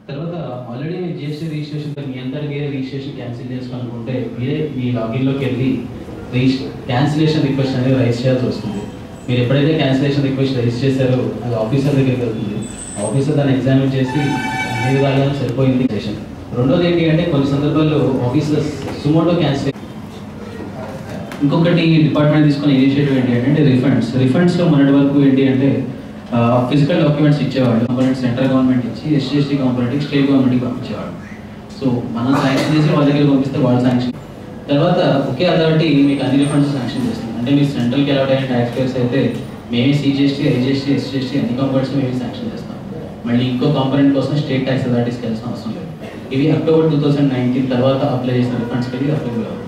తర్వాత ఆల్రెడీ మీరు GST registration మీ అంతటి మీరే రిజిస్ట్రేషన్ క్యాన్సిల్ చేసుకోవాలనుకుంటే మీరే మీ లాగిన్లోకి వెళ్ళి రిజిస్ క్యాన్సిలేషన్ రిక్వెస్ట్ అనేది రైజ్ చేయాల్సి వస్తుంది మీరు ఎప్పుడైతే క్యాన్సిలేషన్ రిక్వెస్ట్ రైజ్ చేశారో అది ఆఫీసర్ దగ్గరికి వెళ్తుంది ఆఫీసర్ దాన్ని ఎగ్జామిన్ చేసి అన్ని విధాలుగా సరిపోయింది సెషన్ రెండోది ఏంటి అంటే కొన్ని సందర్భాల్లో ఆఫీసర్స్ సుమోటో క్యాన్సిల్ ఇంకొకటి డిపార్ట్మెంట్ తీసుకున్న ఇనిషియేటివ్ ఏంటి అంటే రిఫండ్స్ రిఫండ్స్లో మొన్నటి వరకు ఏంటి అంటే ఫిజికల్ డాక్యుమెంట్స్ ఇచ్చేవాళ్ళు కాంపోనెంట్ సెంట్రల్ గవర్నమెంట్ ఇచ్చి ఎస్సీ ఎస్టీ కాంపోనెంట్ స్టేట్ గవర్నమెంట్కి పంపించేవాళ్ళు సో మనం శాంక్షన్ చేసి వాళ్ళ దగ్గర పంపిస్తే వాళ్ళు శాంక్షన్ తర్వాత ఒకే అథారిటీ మీకు అన్ని రిఫండ్స్ శాంక్షన్ చేస్తుంది అంటే మీ సెంట్రల్కి అలాట్ అయిన ట్యాక్స్ పేర్స్ అయితే మేమే సిజిఎస్టీ ఐజిఎస్టీ ఎస్జిఎస్టీ అన్ని కాంపోనెంట్స్ మేమే శాంక్షన్ చేస్తాం మళ్ళీ ఇంకో కాంపోనెంట్ కోసం స్టేట్ ట్యాక్స్ అథారిటీస్కి వెళ్ళాల్సిన అవసరం లేదు ఇవి అక్టోబర్ టూ థౌసండ్ నైన్టీన్ తర్వాత అప్లై చేసిన రిఫండ్స్కి ఇది అప్లికబుల్ అవుతుంది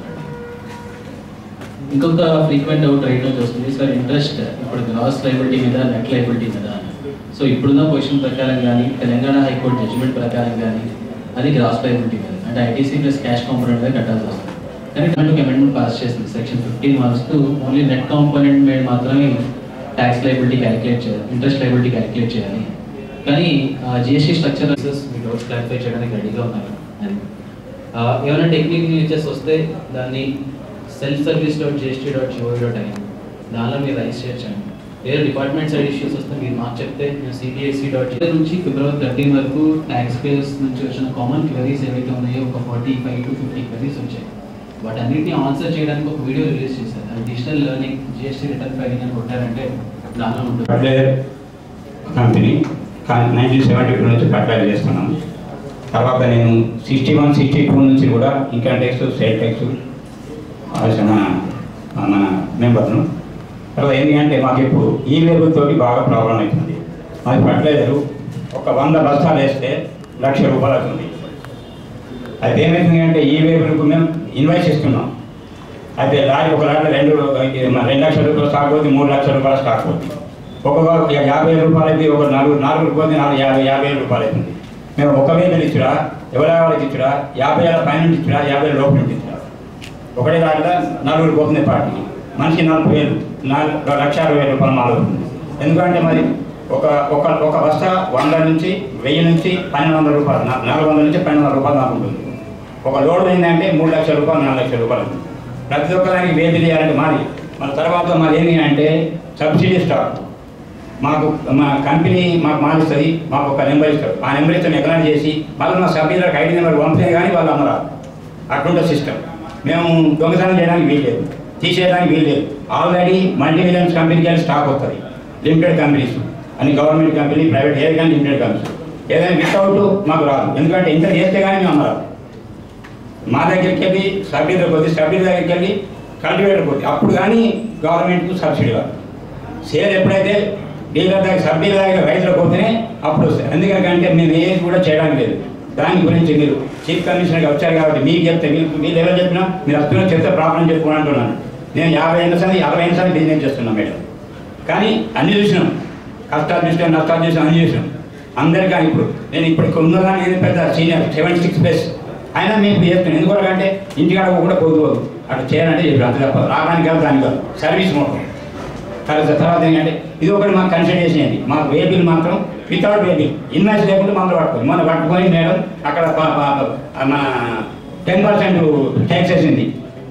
ఇంకొక ఫ్రీక్వెంట్ డౌట్ రైట్ నుంచి వస్తుంది సార్ ఇంట్రెస్ట్ ఇప్పుడు గ్రాస్ లైబిలిటీ మీద నెట్ లైబిలిటీ మీద అని సో ఇప్పుడున్న పొజిషన్ ప్రకారం కానీ తెలంగాణ హైకోర్టు జడ్జిమెంట్ ప్రకారం కానీ అది గ్రాస్ లైబిలిటీ మీద అంటే ఐటీసీ ప్లస్ క్యాష్ కాంపోనెంట్ మీద కట్టాల్సి వస్తుంది కానీ గవర్నమెంట్ అమెండ్మెంట్ పాస్ చేసింది సెక్షన్ ఫిఫ్టీన్ మారుస్తూ ఓన్లీ నెట్ కాంపోనెంట్ మీద మాత్రమే ట్యాక్స్ లైబిలిటీ క్యాలిక్యులేట్ చేయాలి ఇంట్రెస్ట్ లైబిలిటీ క్యాలిక్యులేట్ చేయాలి కానీ జిఎస్టీ స్ట్రక్చర్ మీ డౌట్స్ క్లారిఫై చేయడానికి రెడీగా ఉన్నారు అది ఆ, ఏమైనా టెక్నికల్ గ్లిచెస్ వస్తే దాన్ని self service dot GST dot gov dot in దానిలో మీరు రైస్ చేయొచ్చండి వేరే డిపార్ట్మెంట్ సైడ్ ఇష్యూస్ వస్తే మీరు మాకు చెప్తే మేము సిబిఎస్ఈ డాట్ నుంచి ఫిబ్రవరి థర్టీన్ వరకు ట్యాక్స్ పేయర్స్ నుంచి వచ్చిన కామన్ క్వరీస్ ఏవైతే ఉన్నాయో ఒక forty five to fifty queries వచ్చాయి వాటన్నిటిని ఆన్సర్ చేయడానికి ఒక వీడియో రిలీజ్ చేశారు అది digital learning GST return filing అని కొట్టారంటే దానిలో ఉంటుంది fertilizer company nineteen seventy two నుంచి ఫర్టిలైజర్ చేస్తున్నాను తర్వాత నేను సిక్స్టీ వన్ సిక్స్టీ టూ నుంచి కూడా ఇన్కమ్ ట్యాక్స్ సేల్ ట్యాక్స్ మన మన మెంబర్ను తర్వాత ఏంటి అంటే మాకు ఇప్పుడు ఈ లేబుల్ తోటి బాగా ప్రాబ్లం అవుతుంది మాది ఫర్టిలైజర్ ఒక వంద బస్తాలు వేస్తే లక్ష రూపాయలు అవుతుంది అయితే ఏమవుతుంది అంటే ఈ లేబుల్కు మేము ఇన్వాయిస్ ఇస్తున్నాం అయితే లారీ ఒక లారీ రెండు మన రెండు లక్షల రూపాయలు స్టాక్ పోతే మూడు లక్షల రూపాయలు స్టాక్ పోతుంది ఒక్కొక్క యాభై వేల రూపాయలు అయితే ఒక నలుగురు నాలుగు పోతే నాలుగు యాభై యాభై వేల రూపాయలు అవుతుంది మేము ఒక వేలు ఇచ్చురా ఎవరి వాళ్ళకి ఇచ్చురా యాభై వేల పైన నుంచి ఇచ్చురా యాభై వేల లోపల నుంచి ఇచ్చురా ఒకటే దాంట్లో నలుగురు పోతుంది పార్టీ మనిషి నలభై వేలు నాలుగు లక్ష అరవై వేల రూపాయలు మాలు అవుతుంది ఎందుకంటే మరి ఒక ఒక ఒక బస్తా వంద నుంచి వెయ్యి నుంచి పన్నెండు వందల రూపాయలు నా- నాలుగు వందల నుంచి పన్నెండు వందల రూపాయలు నాకు ఉంటుంది ఒక లోడ్ ఏంటంటే మూడు లక్షల రూపాయలు నాలుగు లక్షల రూపాయలు అవుతుంది ప్రతి ఒక్కదానికి వేలు చేయాలంటే మాది మన తర్వాత మాది ఏంటి అంటే సబ్సిడీ స్టాక్ మాకు మా కంపెనీ మాకు మారుస్తుంది మాకు ఒక నెంబర్ ఇస్తారు ఆ నెంబర్ ఇస్తే ఎకనాట్ చేసి మళ్ళీ మా సభ్యులకు ఐడి నెంబర్ పంపితే కానీ వాళ్ళు అమ్మరారు అటువంటి సిస్టమ్ మేము దొంగతనం చేయడానికి వీల్లేదు తీసేయడానికి వీల్లేదు ఆల్రెడీ మల్టీ మిలియన్స్ కంపెనీకి వెళ్ళి స్టాక్ వస్తుంది లిమిటెడ్ కంపెనీస్ అన్ని గవర్నమెంట్ కంపెనీ ప్రైవేట్ ఏ కానీ లిమిటెడ్ కంపెనీస్ ఏదైనా వితౌట్ మాకు రాదు ఎందుకంటే ఇంత చేస్తే కానీ మేము అమ్మరాదు మా దగ్గరికి వెళ్ళి సబ్సిడీ పోతే సబ్సిడీ దగ్గరికి వెళ్ళి కల్టివేటర్ పోతే అప్పుడు కానీ గవర్నమెంట్కు సబ్సిడీ రాదు సేల్ ఎప్పుడైతే డీలర్ దగ్గర సబ్సిడీ దగ్గర రైతులకు పోతేనే అప్పుడు వస్తాయి ఎందుకంటే మేము ఏది కూడా చేయడానికి లేదు దాని గురించి మీరు చీఫ్ కమిషనర్గా వచ్చారు కాబట్టి మీకు చెప్తే మీకు మీరు ఎవరు చెప్పినా మీరు వస్తున్నా చెప్తే ప్రాబ్లం చెప్పుకుని అంటున్నాను నేను యాభై ఏళ్ళ సార్లు అరవై ఏళ్ళ సార్లు బిజినెస్ చేస్తున్నాను మేడం కానీ అన్ని చూసినాం కష్టాలు చూసినాం నష్టాలు చూసినాం అన్ని చూసినాం అందరికీ ఇప్పుడు నేను ఇప్పుడు ఉన్నదాన్ని నేను పెద్ద సీనియర్ సెవెంటీ సిక్స్ ప్లస్ అయినా మేము చేస్తున్నాను ఎందుకంటే ఇంటికాడ కూడా పోదుకోదు అట్లా చేయాలంటే చెప్పి అంత తప్ప రావడానికి కాదు దానికి కాదు సర్వీస్ మోటం తర్వాత తర్వాత ఏంటంటే ఇది ఒకటి మాకు కన్సిడర్ చేసేయండి మాకు వే బిల్ మాత్రం వితౌట్ వే బిల్ ఇన్వాయిస్ లేకుండా మనం పట్టుకోండి మనం పట్టుకొని మేడం అక్కడ ప- ప- ప- మన టెన్ పర్సెంట్ ట్యాక్స్ వేసింది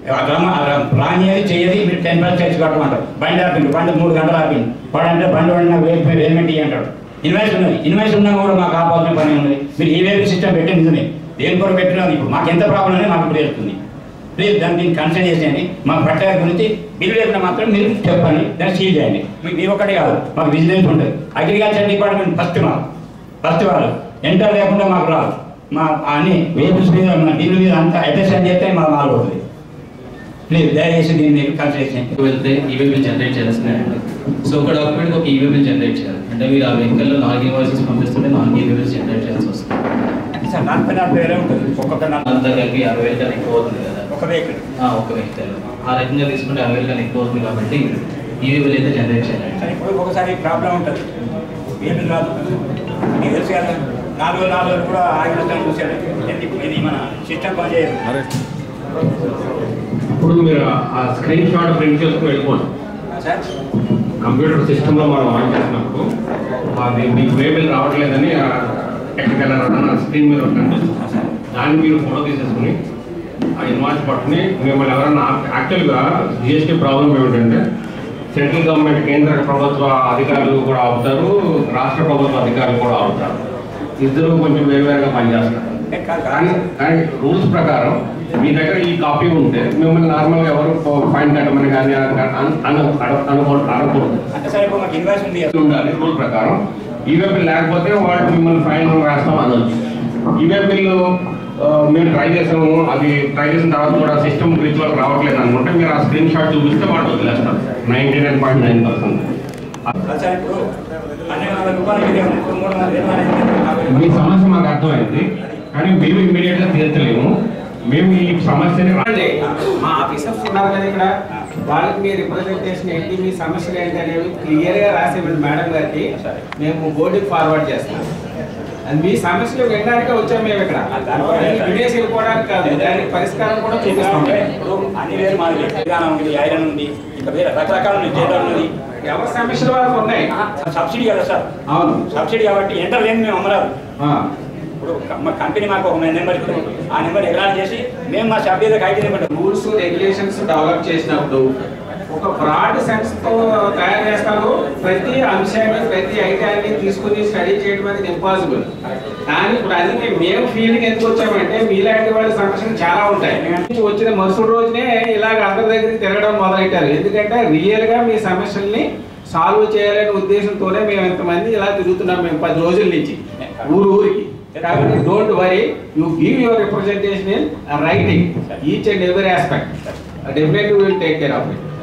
రాని అది చెయ్యది మీరు టెన్ పర్సెంట్ ట్యాక్స్ కట్టమంటారు బండి ఆపిండు బండి మూడు గంటలు ఆపిండు వాడంటే బండి వాడిన నాకు వే పేమెంట్ ఇయ్యి అంటాడు ఇన్వాయిస్ ఉన్నది ఇన్వాయిస్ ఉన్నా కూడా మాకు ఆపాల్సిన పని ఉన్నది మీరు ఈ వేరే సిస్టమ్ పెట్టి నిజమే దేని కొరకు పెట్టినా ఇప్పుడు మాకు ఎంత ప్రాబ్లం అనేది మాకు ఇప్పుడు తెలుస్తుంది ప్లీజ్ దాన్ని దీన్ని కన్సల్ట్ చేసేయండి మా పట్టాల గురించి బిల్లు వేసిన మాత్రం మీరు చెప్పండి దాన్ని సీల్ చేయండి మీ- మీ ఒక్కటే కాదు మాకు విజిలెన్స్ ఉంటుంది అగ్రికల్చర్ డిపార్ట్మెంట్ ఫస్ట్ మా ఫస్ట్ వాళ్ళు ఎంటర్ లేకుండా మాకు రాదు మా అన్ని వేబుల్స్ మీద మా బిల్లు మీద అంతా అటెన్షన్ చేస్తే మా మాల్ పోతుంది ప్లీజ్ దయచేసి దీన్ని మీరు కన్సల్ట్ చేయండి వెళ్తే ఈవీ బిల్ జనరేట్ చేయాల్సిందే సో ఒక డాక్యుమెంట్ ఒక ఈవీ బిల్ జనరేట్ చేయాలి అంటే మీరు ఆ వెహికల్లో నాలుగు ఇన్వాయిసెస్ పంపిస్తుంటే నాలుగు ఈవీ బిల్స్ జనరేట్ చేయాల్సి వస్తుంది సార్ నలభై నలభై వేలే ఉంటుంది ఒక్కొక్క నలభై అంతా కలిపి అరవై వేలు కన్నా ఎక్కువ అవుతుంది కదా ఒక వెహికల్ ఆ, ఒక వెహికల్ ఆ రకంగా తీసుకుంటే అరవై వేలు కన్నా ఎక్కువ అవుతుంది కాబట్టి ఈవీ బిల్ అయితే జనరేట్ చేయాలి సరే ఇప్పుడు ఒకసారి ప్రాబ్లం ఉంటుంది ఏమి రాదు నీకు తెలుసు కదా నాలుగు నాలుగు రోజులు కూడా ఆగిన వస్తాను చూసాడు ఎందుకు ఇది మన సిస్టమ్ పనిచేయదు ఇప్పుడు మీరు ఆ స్క్రీన్ షాట్ ప్రింట్ చేసుకుని వెళ్ళిపోండి సార్ కంప్యూటర్ సిస్టంలో మనం ఆన్ చేసినప్పుడు అది మీకు వేబిల్ రావట్లేదని ఎక్కడికి వెళ్ళాలన్నా స్క్రీన్ మీద ఒకటి కనిపిస్తుంది దాన్ని మీరు ఫోటో తీసేసుకుని ఆ ఇన్వాయిస్ పట్టుకుని మిమ్మల్ని ఎవరైనా యాక్చువల్గా జిఎస్టీ ప్రాబ్లం ఏమిటంటే సెంట్రల్ గవర్నమెంట్ కేంద్ర ప్రభుత్వ అధికారులు కూడా ఆపుతారు రాష్ట్ర ప్రభుత్వ అధికారులు కూడా ఆపుతారు ఇద్దరు కొంచెం వేరువేరుగా పనిచేస్తారు కానీ కానీ రూల్స్ ప్రకారం మీ దగ్గర ఈ కాపీ ఉంటే మిమ్మల్ని నార్మల్గా ఎవరు ఫైన్ కట్టమని కానీ అన- అన- అన- అనుకో అనకూడదు అంటే సార్ ఇప్పుడు మాకు ఇన్వాయిస్ ఉంది ఉండాలి రూల్ ప్రకారం ఈవే బిల్ లేకపోతే వాళ్ళు మిమ్మల్ని ఫైన్ వేస్తాం అనొచ్చు ఈవే బిల్లు ఆ, మేము ట్రై చేసాము అది ట్రై చేసిన తర్వాత కూడా సిస్టమ్ రిచువల్ రావట్లేదు అనుకుంటే మీరు ఆ స్క్రీన్ షాట్ చూపిస్తే వాళ్ళు వదిలేస్తారు ninety nine point nine percent sir ఇప్పుడు పన్నెండు వందల రూపాయలకి ఇది ఉంది. ఇప్పుడు మూడు వందల ఇరవై ఐదు మీ సమస్య మాకు అర్థమైంది కానీ మేము ఇమ్మీడియట్ గా తీర్చలేము మేము ఈ సమస్యని అండి మా ఆఫీసర్స్ ఉన్నారు కదా ఇక్కడ వాళ్ళకి మీ రిప్రజెంటేషన్ ఏంటి మీ సమస్యలు ఏంటి అనేవి క్లియర్ గా రాసి ఇవ్వండి మేడం గారికి మేము బోర్డుకి ఫార్వర్డ్ చేస్తాం అది మీ సమస్యలు వినడానికే వచ్చాం మేము ఇక్కడ దాన్ని వినేసి వెళ్ళిపోవడానికి కాదు దానికి పరిష్కారం కూడా చూపిస్తాం ఇప్పుడు అన్ని వేరు మాది విధానం ఉంది ఐరన్ ఉంది ఇంకా వేరే రకరకాల ఉంది జేటర్ ఉంది ఎవరి సమస్యలు వాళ్ళకి ఉన్నాయి సబ్సిడీ కదా సార్ అవును సబ్సిడీ కాబట్టి ఎంటర్ లేని మేము అమ్మరాదు ఆ. ఇప్పుడు మా కంపెనీ మాకు ఒక నెంబర్ ఇస్తుంది ఆ నెంబర్ ఎగ్రాన్ చేసి మేము మా సభ్యులకు IT number rules regulations develop చేసినప్పుడు ఒక బ్రాడ్ సెన్స్ తో తయారు చేస్తారు ప్రతి అంశాన్ని ప్రతి ఐటాన్ని తీసుకుని స్టడీ చేయడం అనేది ఇంపాసిబుల్ కానీ ఇప్పుడు అందుకే మేము ఫీల్డ్కి ఎందుకు వచ్చామంటే మీలాంటి వాళ్ళ సమస్యలు చాలా ఉంటాయి వచ్చిన మరుసటి రోజునే ఇలాగ అందరి దగ్గరికి తిరగడం మొదలెట్టారు ఎందుకంటే రియల్ గా మీ సమస్యల్ని సాల్వ్ చేయాలనే ఉద్దేశంతోనే మేము ఎంతమంది ఇలా తిరుగుతున్నాం మేము పది రోజుల నుంచి ఊరు ఊరికి కాబట్టి don't worry you give your representation in writing each and every aspect definitely will take care of it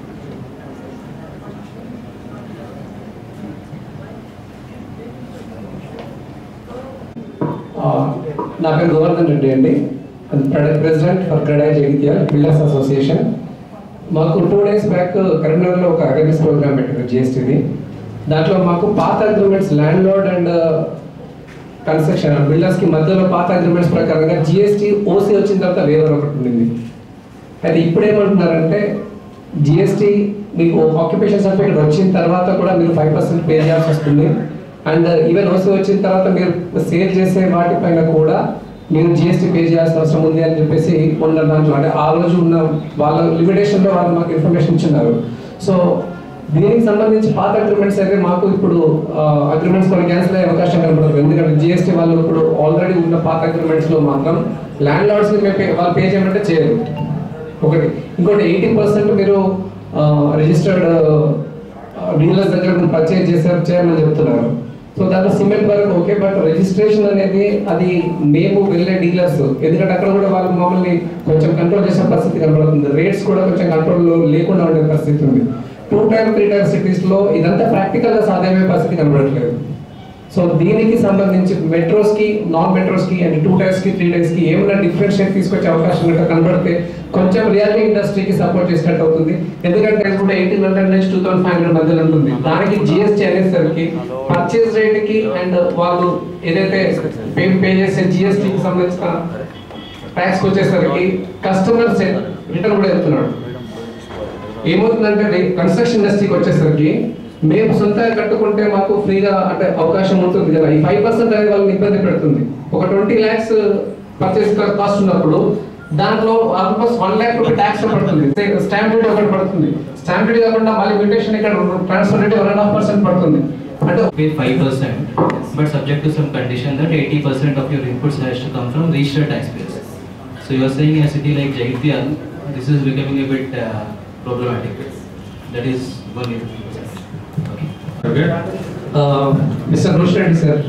ఆ, నా పేరు గోవర్ధన్ రెడ్డి అండి president for CREDAI Jagtial builders association మాకు టూ డేస్ బ్యాక్ కరీంనగర్లో ఒక అవేర్నెస్ ప్రోగ్రామ్ పెట్టారు జిఎస్టీది దాంట్లో మాకు పాత agreements landlord and construction బిల్డర్స్కి మధ్యలో పాత అగ్రిమెంట్స్ ప్రకారంగా జిఎస్టీ ఓసీ వచ్చిన తర్వాత వేవర్ ఒకటి ఉండింది అయితే ఇప్పుడు ఏమంటున్నారంటే జిఎస్టీ మీకు ఆక్యుపేషన్ సర్టిఫికేట్ వచ్చిన తర్వాత కూడా మీరు ఫైవ్ పర్సెంట్ పే చేయాల్సి వస్తుంది అండ్ ఈవెన్ ఓసీ వచ్చిన తర్వాత మీరు సేల్ చేసే వాటిపైన కూడా మీరు జిఎస్టీ పే చేయాల్సిన అవసరం ఉంది అని చెప్పేసి ఉన్న దాంట్లో అంటే ఆ రోజు ఉన్న వాళ్ళ లిమిటేషన్లో వాళ్ళు మాకు ఇన్ఫర్మేషన్ ఇచ్చినారు సో దీనికి సంబంధించి పాత అగ్రిమెంట్స్ అయితే మాకు ఇప్పుడు అగ్రిమెంట్స్ కొన్ని క్యాన్సిల్ అయ్యే అవకాశం కనబడుతుంది ఎందుకంటే జిఎస్టీ వాళ్ళు ఇప్పుడు ఆల్రెడీ ఉన్న పాత అగ్రిమెంట్స్ లో మాత్రం ల్యాండ్ లార్డ్స్ వాళ్ళు పే చేయమంటే చేయరు ఒకటి ఇంకోటి ఎయిటీ పర్సెంట్ మీరు రిజిస్టర్డ్ డీలర్స్ దగ్గర మీరు పర్చేజ్ చేశారు చేయమని చెప్తున్నారు సో దాంట్లో సిమెంట్ వరకు ఓకే బట్ రిజిస్ట్రేషన్ అనేది అది మేము వెళ్ళే డీలర్స్ ఎందుకంటే అక్కడ కూడా వాళ్ళు మమ్మల్ని కొంచెం కంట్రోల్ చేసే పరిస్థితి కనబడుతుంది రేట్స్ కూడా కొంచెం కంట్రోల్ లేకుండా ఉండే పరిస్థితి ఉంది two time three time cities లో ఇదంతా ప్రాక్టికల్ గా సాధ్యమయ్యే పరిస్థితి కనబడట్లేదు సో దీనికి సంబంధించి మెట్రోస్ కి నాన్ మెట్రోస్ కి అండ్ టూ టైర్స్ కి త్రీ టైర్స్ కి ఏమైనా డిఫరెన్షియేట్ తీసుకొచ్చే అవకాశం కనుక కనబడితే కొంచెం రియల్లీ ఇండస్ట్రీకి సపోర్ట్ చేసినట్టు అవుతుంది ఎందుకంటే అది కూడా ఎయిటీన్ హండ్రెడ్ నుంచి టూ థౌసండ్ ఫైవ్ హండ్రెడ్ మధ్యలో ఉంటుంది దానికి జిఎస్టీ అనేసరికి పర్చేస్ రేట్ కి అండ్ వాళ్ళు ఏదైతే పే పే చేసే జిఎస్టీకి సంబంధించిన ట్యాక్స్ వచ్చేసరికి కస్టమర్ రిటర్న్ కూడా వెళ్తున్నాడు ఏమవుతుందంటే కన్స్ట్రక్షన్ ఇండస్ట్రీకి వచ్చేసరికి మేము సొంతంగా కట్టుకుంటే మాకు ఫ్రీగా అంటే అవకాశం ఉంటుంది కదా ఈ ఫైవ్ పర్సెంట్ అనేది వాళ్ళని ఇబ్బంది పెడుతుంది ఒక ట్వంటీ ల్యాక్స్ పర్చేస్ కాస్ట్ ఉన్నప్పుడు దాంట్లో almost one lakh rupee tax పడుతుంది స్టాంప్ డ్యూటీ ఒకటి పడుతుంది స్టాంప్ డ్యూటీ కాకుండా మళ్ళీ మ్యూటేషన్ ఇక్కడ transfer rate one and half percent పడుతుంది అంటే pay 5%, but subject to some condition that 80% of your inputs has to come from registered taxpayers. So you are saying in a city like Jagityal, this is becoming a bit uh, problematic. That is one reason. Okay. Mister Roshan Reddy sir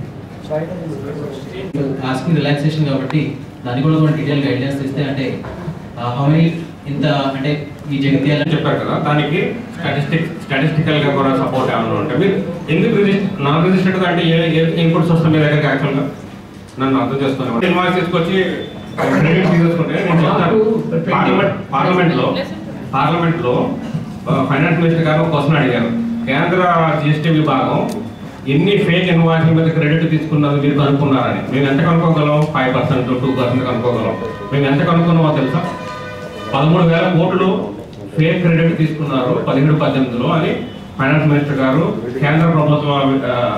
asking relaxation కాబట్టి దాన్ని కూడా మనం detail guidelines ఇస్తే అంటే how many ఇంత అంటే ఈ జగిత్యాల అని చెప్పారు కదా దానికి స్టాటిస్టిక్ స్టాటిస్టికల్ గా కూడా సపోర్ట్ ఏమైనా ఉంటే మీరు ఎందుకు రిజిస్టర్ నాన్ రిజిస్టర్డ్ అంటే ఏ ఏ ఇన్పుట్స్ వస్తాయి మీ దగ్గరికి యాక్చువల్గా నన్ను అర్థం చేసుకున్నాను ఇన్వాయిస్ తీసుకొచ్చి క్రెడిట్ తీసుకుంటే నేను చెప్తాను పార్లమెంట్ పార్లమెంట్ లో పార్లమెంట్ లో ఫైనాన్స్ మినిస్టర్ గారు ఒక క్వశ్చన్ అడిగారు కేంద్ర జిఎస్టీ విభాగం ఎన్ని ఫేక్ ఇన్వాయిస్ మీద క్రెడిట్ తీసుకున్నది మీరు కనుక్కున్నారని మేము ఎంత కనుక్కోగలం ఫైవ్ పర్సెంట్ టూ పర్సెంట్ కనుక్కోగలం మేము ఎంత కనుక్కున్నామో తెలుసా పదమూడు వేల కోట్లు ఫేక్ క్రెడిట్ తీసుకున్నారు పదిహేడు పద్దెనిమిదిలో అని ఫైనాన్స్ మినిస్టర్ గారు కేంద్ర ప్రభుత్వ ఆ,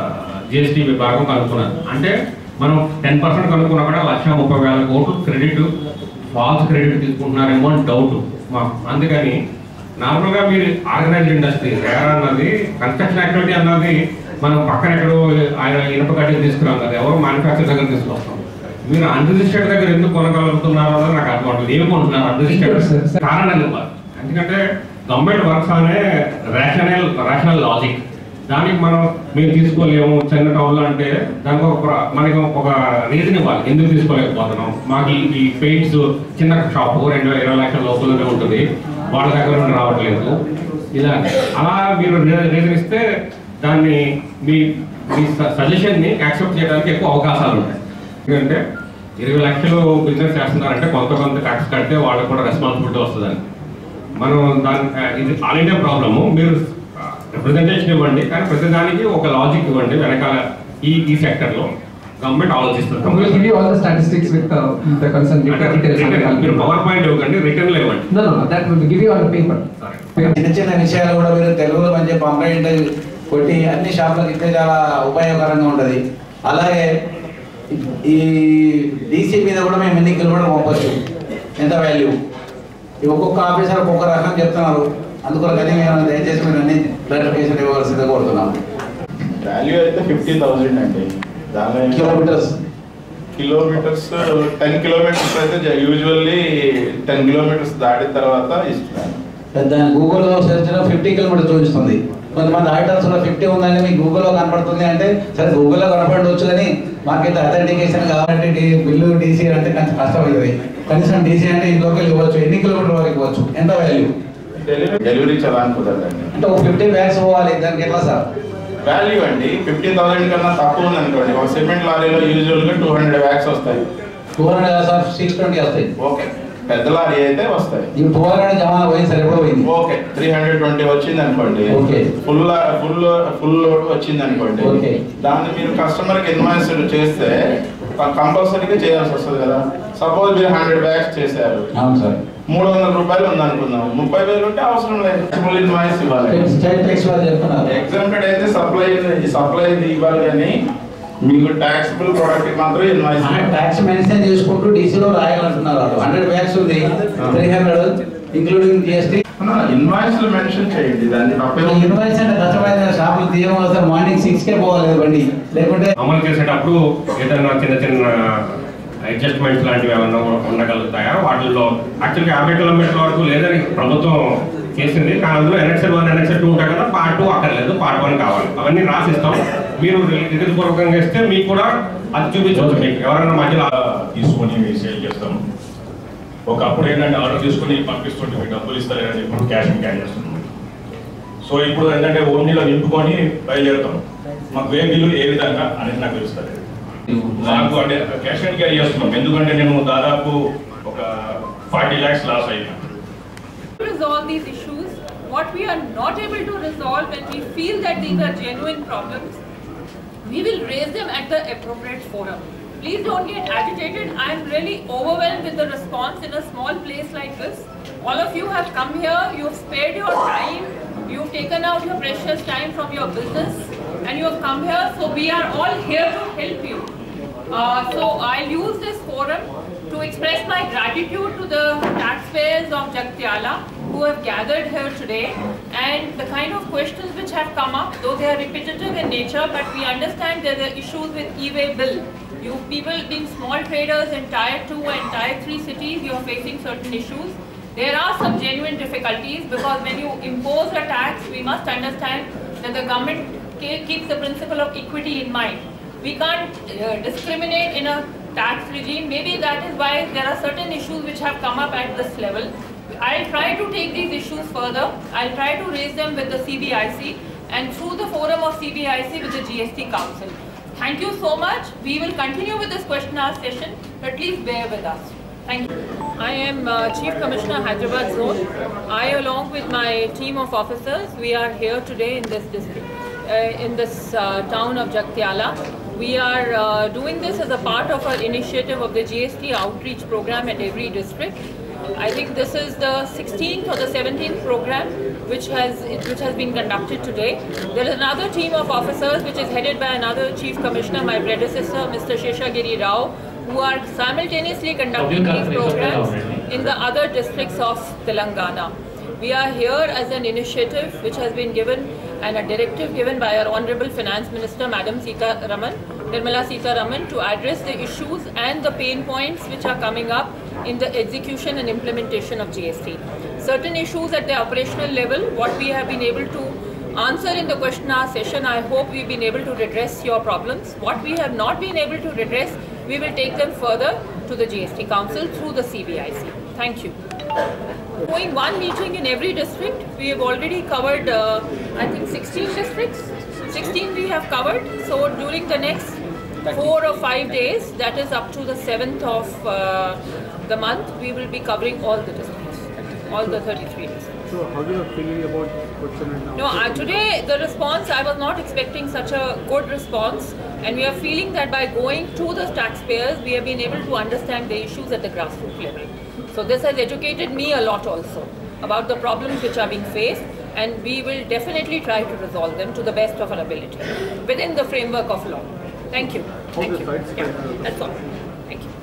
జిఎస్టీ విభాగం కనుక్కున్నారు అంటే మనం టెన్ పర్సెంట్ కనుక్కున్నా కూడా లక్ష ముప్పై వేల కోట్లు క్రెడిట్ ఫాల్స్ క్రెడిట్ తీసుకుంటున్నారేమో అని డౌట్ మాకు అందుకని నార్మల్గా మీరు ఆర్గనైజ్డ్ ఇండస్ట్రీ రేర్ అన్నది కన్స్ట్రక్షన్ యాక్టివిటీ అన్నది మనం పక్కన ఎక్కడో ఆయన ఇనుప కడ్డీలు తీసుకురాం కదా ఎవరో మ్యానుఫ్యాక్చర్ దగ్గర తీసుకొస్తాం మీరు అన్రిజిస్టర్డ్ దగ్గర ఎందుకు కొనగలుగుతున్నారు అన్నది నాకు అర్థం అవుతుంది ఏమి కొంటున్నారు అన్రిజిస్టర్డ్ కారణాలు ఇవ్వాలి ఎందుకంటే గవర్నమెంట్ వర్క్స్ అనే రేషనల్ రేషనల్ లాజిక్ దానికి మనం మేము తీసుకోలేము చిన్న టౌన్లో అంటే దానికి ఒక ప్ర- మనకి ఒక రీజన్ ఇవ్వాలి ఎందుకు తీసుకోలేకపోతున్నాం మాకు ఈ- ఈ పెయింట్స్ చిన్న షాపు రెండు ఇరవై లక్షల లోపలనే ఉంటుంది వాళ్ళ దగ్గర నుండి రావట్లేదు ఇలా అలా మీరు రీజన్ ఇస్తే దాన్ని మీ మీ సజెషన్ని యాక్సెప్ట్ చేయడానికి ఎక్కువ అవకాశాలు ఉంటాయి ఎందుకంటే ఇరవై లక్షలు బిజినెస్ చేస్తున్నారంటే కొంత కొంత ట్యాక్స్ కడితే వాళ్ళకి కూడా రెస్పాన్సిబిలిటీ వస్తుందని మనం దాని ఇది ఆల్ ఇండియా ప్రాబ్లము మీరు రిప్రజెంటేషన్ ఇవ్వండి కానీ ప్రతిదానికి ఒక లాజిక్ ఇవ్వండి వెనకాల ఈ ఈ సెక్టర్లో గవర్నమెంట్ ఆలోచిస్తుంది We'll give you all the statistics with uh, the concerned అంటే details. on the written- మీరు calculation. పవర్ పాయింట్ ఇవ్వకండి రిటర్న్ ఇవ్వండి No, no, no, that will give you on the paper. చిన్న చిన్న విషయాలు కూడా మీరు తెలుగులో మంచి పంప్లైంట్ కొట్టి అన్ని షాపులకు ఇస్తే చాలా ఉపయోగకరంగా ఉంటుంది అలాగే ఈ డీసీ మీద కూడా మేము ఎన్నికలు కూడా పంపొచ్చు ఎంత వాల్యూ ఈ ఒక్కొక్క ఆఫీసర్ ఒక్కొక్క రకం చెప్తున్నారు అందుకొరకని మేము దయచేసి మీరు అన్ని క్లారిఫికేషన్ ఇవ్వవలసిందిగా కోరుతున్నాం వాల్యూ అయితే ఫిఫ్టీ థౌసండ్ అండి దానిలో ఏం- కిలోమీటర్స్ కిలోమీటర్స్ టెన్ కిలోమీటర్స్ అయితే యూజువల్లీ టెన్ కిలోమీటర్స్ దాటిన తర్వాత ఇస్తున్నాను దాని గూగుల్లో సెర్చ్లో ఫిఫ్టీ కిలోమీటర్స్ చూపిస్తుంది కొంతమంది ఆడిటర్స్ లో ఫిఫ్టీ ఉందని మీకు గూగుల్లో కనపడుతుంది అంటే సరే గూగుల్లో కనపడవచ్చు కానీ మాకైతే అథెంటికేషన్ కావాలంటే డి- బిల్లు డీసీ అంటే కొంచెం కష్టమవుతుంది కనీసం డీసీ అంటే ఇంట్లోకి ఇవ్వచ్చు ఎన్ని కిలోమీటర్ వరకు ఇవ్వచ్చు ఎంత వాల్యూ డెలివరీ డెలివరీ చలాన్ కుదరదండి అంటే ఒక ఫిఫ్టీ బ్యాగ్స్ పోవాలి దానికి ఎట్లా సార్ వాల్యూ అండి ఫిఫ్టీ థౌసండ్ కన్నా తక్కువ ఉంది అనుకోండి ఒక సిమెంట్ లారీలో యూజువల్గా టూ హండ్రెడ్ బ్యాగ్స్ వస్తాయి two hundred sir six twenty వస్తాయి ఓకే పెద్ద లారీ అయితే వస్తాయి ఈ టూ హండ్రెడ్ జమానా పోయింది సార్ ఎప్పుడో పోయింది ఓకే త్రీ హండ్రెడ్ ట్వంటీ వచ్చింది అనుకోండి Okay. Full full full load వచ్చింది అనుకోండి Okay. దాన్ని మీరు కస్టమర్కి ఇన్వాయిస్ చేస్తే కంపల్సరీగా చేయాల్సి వస్తుంది కదా సపోజ్ మీరు హండ్రెడ్ బ్యాగ్స్ చేశారు అవును సార్ మూడు వందల రూపాయలు ఉంది అనుకుందాం ముప్పై వేలు ఉంటే అవసరం లేదు ఫుల్ ఇన్వాయిస్ ఇవ్వాలి స్టేట్ ట్యాక్స్ వాళ్ళు చెప్తున్నారు ఎగ్జాంపుల్ అయితే సప్లై సప్లై ఇవ్వాలి కానీ మీకు ట్యాక్సిబుల్ ప్రోడక్ట్ మాత్రం ఇన్వాయిస్ ట్యాక్స్ మెన్షన్ చేసుకుంటూ డీసీలో రాయాలంటున్నారు వాళ్ళు హండ్రెడ్ బ్యాగ్స్ ఉంది three hundred including GST invoice mention చేయండి దాన్ని తప్పే ఇన్వాయిస్ అంటే కష్టమైన షాపులు తీయడం సార్ మార్నింగ్ సిక్స్ కే పోవాలి బండి లేకుంటే అమలు చేసేటప్పుడు ఏదైనా చిన్న చిన్న అడ్జస్ట్మెంట్స్ లాంటివి ఏమన్నా ఉండగలుగుతాయా వాటిల్లో యాక్చువల్గా యాభై కిలోమీటర్ల వరకు లేదని ప్రభుత్వం చేసింది కానీ అందులో ఎన్ఎక్సెల్ వన్ ఎన్ఎక్సెల్ టూ ఉంటాయి కదా పార్ట్ టూ అక్కర్లేదు పార్ట్ వన్ కావాలి అవన్నీ రాసిస్తాం మీరు పూర్వకంగా ఇస్తే మీకు కూడా అది చూపించవచ్చు మీకు ఎవరైనా మధ్యలో తీసుకొని సేల్ చేస్తాం ఒకప్పుడు ఏంటంటే ఆర్డర్ తీసుకొని పంపిస్తుంటే మీకు డబ్బులు ఇస్తారని ఇప్పుడు క్యాష్ క్యాష్ చేస్తున్నాం సో ఇప్పుడు ఏంటంటే ఓమ్నీలో నింపుకొని బయలుదేరుతాం మాకు ఏ బిల్లు ఏ విధంగా అనేది నాకు తెలుస్తుంది నాకు అంటే క్యాష్ అండ్ క్యారీ చేస్తున్నాం ఎందుకంటే నేను దాదాపు ఒక ఫార్టీ ల్యాక్స్ లాస్ అయినా resolve these issues. What we are not able to resolve when we feel that these are genuine problems, we will raise them at the appropriate forum. Please don't get agitated. I am really overwhelmed with the response in a small place like this. All of you have come here, you have spared your time, you've taken out your precious time from your business, and you have come here. So we are all here to help you. Uh, so I'll use this forum to express my gratitude to the taxpayers of Jagtiala who have gathered here today and the kind of questions which have come up, though they are repetitive in nature, but we understand there are issues with e-way bill. You people being small traders in tier 2 and tier 3 cities, you are facing certain issues. There are some genuine difficulties because when you impose a tax, we must understand that the government ke- keeps the principle of equity in mind. We can't uh, discriminate in a tax regime. Maybe that is why there are certain issues which have come up at this level. I'll try to take these issues further. I'll try to raise them with the CBIC and through the forum of CBIC with the GST Council. Thank you so much. We will continue with this question hour session, but please bear with us. Thank you. I am uh, Chief Commissioner Hyderabad Zone. I, along with my team of officers, we are here today in this district, uh, in this uh, town of Jagtiala. We are uh, doing this as a part of our initiative of the GST outreach program at every district. I think this is the 16th or the 17th program which has which has been conducted today. There is another team of officers which is headed by another chief commissioner, my predecessor, Mr. Sheshagiri Rao, who are simultaneously conducting these programs in the other districts of Telangana. We are here as an initiative which has been given and a directive given by our Honorable Finance Minister, Madam Sita Raman, Nirmala Sita Raman, to address the issues and the pain points which are coming up in the execution and implementation of GST. Certain issues at the operational level, what we have been able to answer in the question hour session, I hope we've been able to redress your problems. What we have not been able to redress, we will take them further to the GST Council through the CBIC. Thank you. Going one meeting in every district, we have already covered, uh, I think, 16 districts. 16 we have covered. So during the next four or five days, that is up to the 7th of uh, the month, we will be covering all the districts, all the 33 districts. So how do you feel about question and No, uh, today the response, I was not expecting such a good response, and we are feeling that by going to the taxpayers, we have been able to understand the issues at the grassroots level. So this has educated me a lot also about the problems which are being faced, and we will definitely try to resolve them to the best of our ability within the framework of law. Thank you. Thank you. Yeah, that's all. Thank you.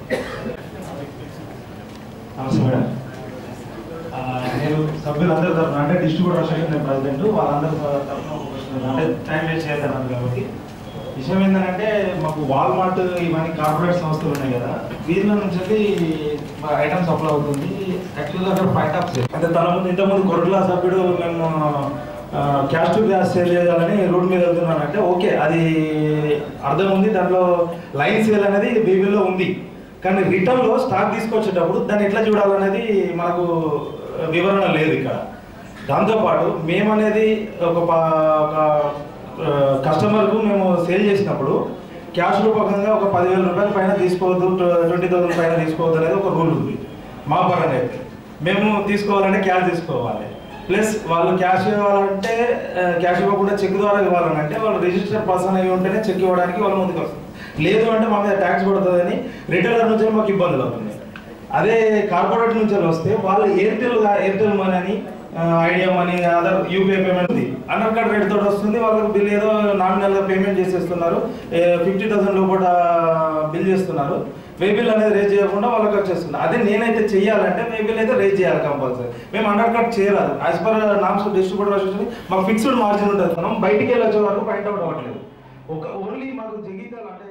నమస్తే madam ఆ, నేను సభ్యులందరి తరఫున అంటే distributor association నేను president వాళ్ళందరి తరఫున ఒక question అంటే టైం వేస్ట్ చేస్తాను కాబట్టి విషయం ఏంటంటే మాకు వాల్మార్ట్ ఇవన్నీ కార్పొరేట్ సంస్థలు ఉన్నాయి కదా వీళ్ళ నుంచి ఐటమ్ సప్లై అవుతుంది యాక్చువల్గా అక్కడ పాయింట్ ఆఫ్ సేల్ అంటే తన ముందు ఇంతకుముందు కొరట్ల సభ్యుడు మేము క్యాష్ టు గ్యాస్ సేల్ చేయాలని రోడ్ మీద వెళ్తున్నానంటే ఓకే అది అర్థం ఉంది దాంట్లో లైన్ సేల్ అనేది బీబీలో ఉంది కానీ రిటర్న్లో స్టాక్ తీసుకొచ్చేటప్పుడు దాన్ని ఎట్లా చూడాలనేది మనకు వివరణ లేదు ఇక్కడ దాంతోపాటు మేము అనేది ఒక ప- ఒక ఆ, కస్టమర్కు మేము సేల్ చేసినప్పుడు క్యాష్ రూపకంగా ఒక పదివేల రూపాయల పైన తీసుకోవద్దు ట్వంటీ థౌసండ్ పైన తీసుకోవద్దు అనేది ఒక రూల్ ఉంది మా పరంగా అయితే మేము తీసుకోవాలంటే క్యాష్ తీసుకోవాలి ప్లస్ వాళ్ళు క్యాష్ ఇవ్వాలంటే ఆ, క్యాష్ ఇవ్వకుండా చెక్ ద్వారా ఇవ్వాలని అంటే వాళ్ళు రిజిస్టర్ పర్సన్ అయి ఉంటేనే చెక్ ఇవ్వడానికి వాళ్ళు ముందుకు వస్తారు లేదు అంటే మా మీద ట్యాక్స్ పడుతుందని రిటైలర్ నుంచి మాకు ఇబ్బందులు అవుతుంది అదే కార్పొరేట్ నుంచి వస్తే వాళ్ళు ఎయిర్టెల్ ఎయిర్టెల్ మనీ అని ఆ, Idea money other UPI payment ఉంది అండర్ కార్డ్ రేట్ తోటి వస్తుంది వాళ్ళకి బిల్ ఏదో నామినల్గా పేమెంట్ చేసేస్తున్నారు ఫిఫ్టీ థౌసండ్ లోపల బిల్ చేస్తున్నారు వే బిల్ అనేది రేజ్ చేయకుండా వాళ్ళకి వచ్చేస్తుంది అదే నేనైతే చెయ్యాలంటే వే బిల్ అయితే రేజ్ చేయాలి కంపల్సరీ మేము అండర్ కార్డ్ చేయరాదు as per norms distributor association మాకు ఫిక్స్డ్ మార్జిన్ ఉంటుంది మనం బయటికి వెళ్ళొచ్చే వరకు పాయింట్ అవుట్ అవ్వట్లేదు ఒక ఓన్లీ మాకు జగిత్యాల అంటే